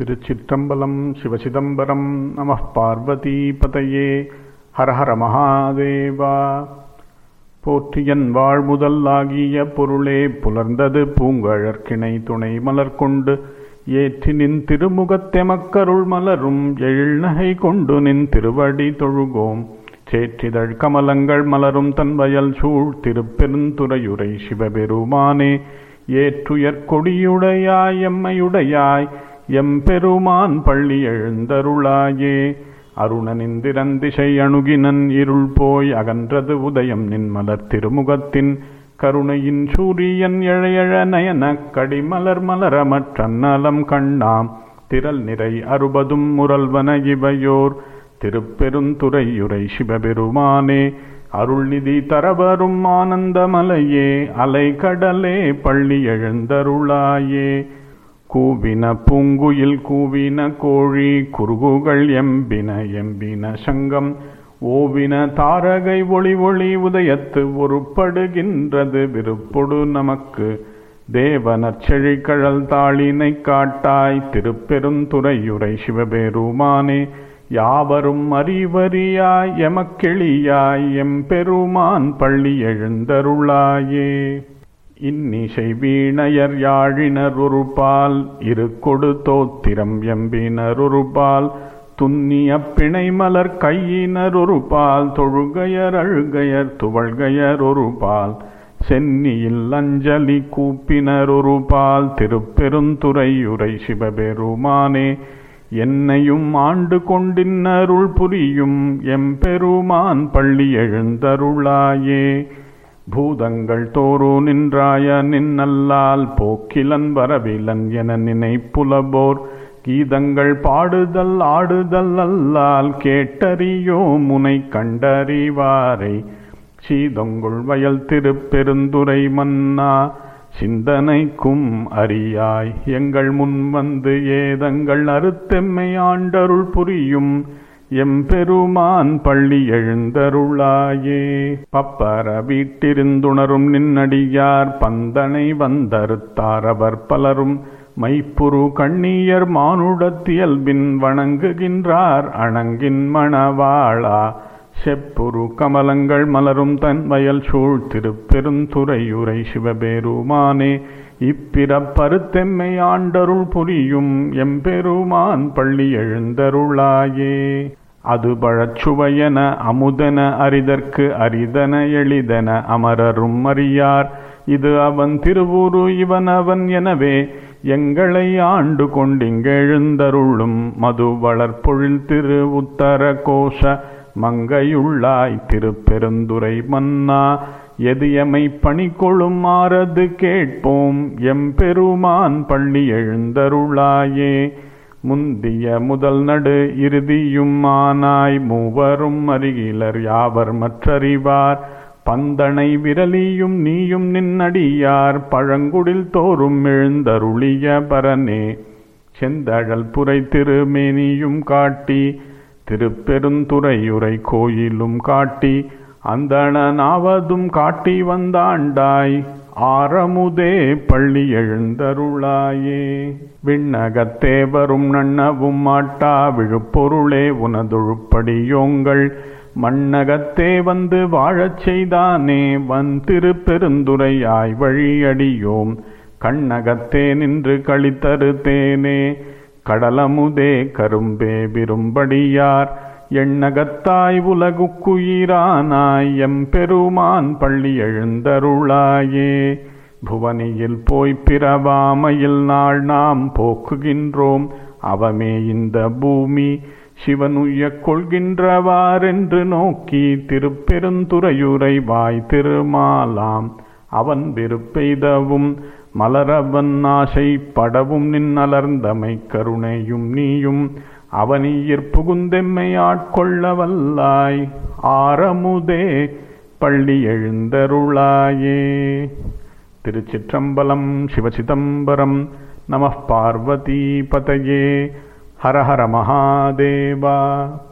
திருச்சிற்றம்பலம் சிவசிதம்பரம் நம பார்வதி பதையே ஹரஹர மகாதேவா போற்றியன் வாழ்முதல் ஆகிய பொருளே புலர்ந்தது பூங்கழற்கிணை துணை மலர் கொண்டு ஏற்றி நின் திருமுகத்தெமக்கருள் மலரும் எழில்நகை கொண்டு நின் திருவடி தொழுகோம் சேற்றிதழ் கமலங்கள் மலரும் தன் வயல் சூழ் திருப்பெருந்துறையுரை சிவபெருமானே ஏற்றுயர் கொடியுடையாய் எம்மையுடையாய் எம்பெருமான் பள்ளி எழுந்தருளாயே அருணனிந்திரன் திசை அணுகினன் இருள் போய் அகன்றது உதயம் நின் மலர் திருமுகத்தின் கருணையின் சூரியன் எழையழ நயன கடிமலர் மலரமற்றநலம் கண்ணாம் திரள் நிறை அறுபதும் முரல்வன இவையோர் திருப்பெருந்துறையுரை சிவபெருமானே அருள்நிதி தரவரும் ஆனந்தமலையே அலைகடலே பள்ளி எழுந்தருளாயே கூவின பூங்குயில் கூவின கோழி குருகுகள் எம்பின எம்பின சங்கம் ஓவின தாரகை ஒளி ஒளி உதயத்து ஒருப்படுகின்றது விருப்பொடு நமக்கு தேவனர் செழிக்கழல் தாளினை காட்டாய் திருப்பெருந்துறையுரை சிவபெருமானே யாவரும் அறிவறியாய் எமக்கெளியாய் எம்பெருமான் பள்ளி எழுந்தருளாயே இன்னிசை வீணையர் யாழினர் ஒரு பால் இரு கொடு தோத்திரம் எம்பினர் ஒரு பால் துன்னிய பிணை மலர் கையினர் ஒரு பால் தொழுகையர் அழுகையர் துவழ்கையர் ஒரு பால் சென்னியில் அஞ்சலி கூப்பினர் ஒரு பால் திருப்பெருந்துறையுரை சிவபெருமானே என்னையும் ஆண்டு கொண்டின்னருள் புரியும் எம்பெருமான் பள்ளி எழுந்தருளாயே பூதங்கள் தோறு நின்றாய நின்னல்லால் போக்கிலன் வரவிலன் என நினைப்புலபோர் கீதங்கள் பாடுதல் ஆடுதல் அல்லால் கேட்டறியோ முனை கண்டறிவாரை சீதொங்குள் வயல் திருப்பெருந்துரை மன்னா சிந்தனைக்கும் அறியாய் எங்கள் முன் வந்து ஏதங்கள் அறுத்தெம்மை ஆண்டருள் புரியும் எம்பெருமான் பள்ளி எழுந்தருளாயே பப்பர வீட்டிருந்துணரும் நின்னடியார் பந்தனை வந்தறுத்தார் அவர் பலரும் மைப்புரு கண்ணியர் மானுடத்தியல்பின் வணங்குகின்றார் அணங்கின் மணவாளா செப்புரு கமலங்கள் மலரும் தன் வயல் சூழ் திருப்பெருந்துறையுரை சிவபெருமானே இப்பிறப்பருத்தெம்மை ஆண்டருள் புரியும் எம்பெருமான் பள்ளி எழுந்தருளாயே அது பழச்சுவையென அமுதன அரிதற்கு அரிதன எளிதன அமரரும் அறியார் இது அவன் திருவுரு இவன் அவன் எனவே எங்களை ஆண்டு கொண்டிங்கெழுந்தருளும் மது வளர்பொழில் திரு உத்தர கோஷ மங்கையுள்ளாய் திருப்பெருந்துரை மன்னா எதியமை பணி கொள்ளுமாறது கேட்போம் எம்பெருமான் பள்ளி எழுந்தருளாயே முந்திய முதல் நடு இறுதியும் ஆனாய் மூவரும் அருகிலர் யாவர் மற்றறிவார் பந்தனை விரலியும் நீயும் நின்னடியார் பழங்குடில் தோறும் எழுந்தருளிய பரனே செந்தழல் புரை திருமேனியும் காட்டி திருப்பெருந்துறையுரை கோயிலும் காட்டி அந்தணனாவதும் காட்டி வந்தாண்டாய் ஆரமுதே பள்ளி எழுந்தருளாயே விண்ணகத்தேவரும் நன்னவும் மாட்டா விழுப்பொருளே உனதொழுப்படியோங்கள் மண்ணகத்தே வந்து வாழச் செய்தானே வன் திருப்பெருந்துரையாய் வழியடியோம் கண்ணகத்தே நின்று கழித்தரு தேனே கடலமுதே கரும்பே விரும்படியார் எண்ணகத்தாய் உலகுக்குயிரானாய் எம்பெருமான் பள்ளி எழுந்தருளாயே புவனியில் போய் பிறவாமையில் நாள் நாம் போக்குகின்றோம் அவமே இந்த பூமி சிவனுய கொள்கின்றவாரென்று நோக்கி திருப்பெருந்துறையுரை வாய் திருமாலாம் அவன் விருப்பெய்தவும் மலரவன் ஆசை படவும் நின்னலர்ந்தமை கருணையும் நீயும் அவனியிற் புகுந்தெம்மை ஆட்கொள்ள வல்லாய் ஆரமுதே பள்ளி எழுந்தருளாயே திருச்சிற்றம்பலம் சிவசிதம்பரம் நம பார்வதி பதையே ஹர ஹர மகாதேவா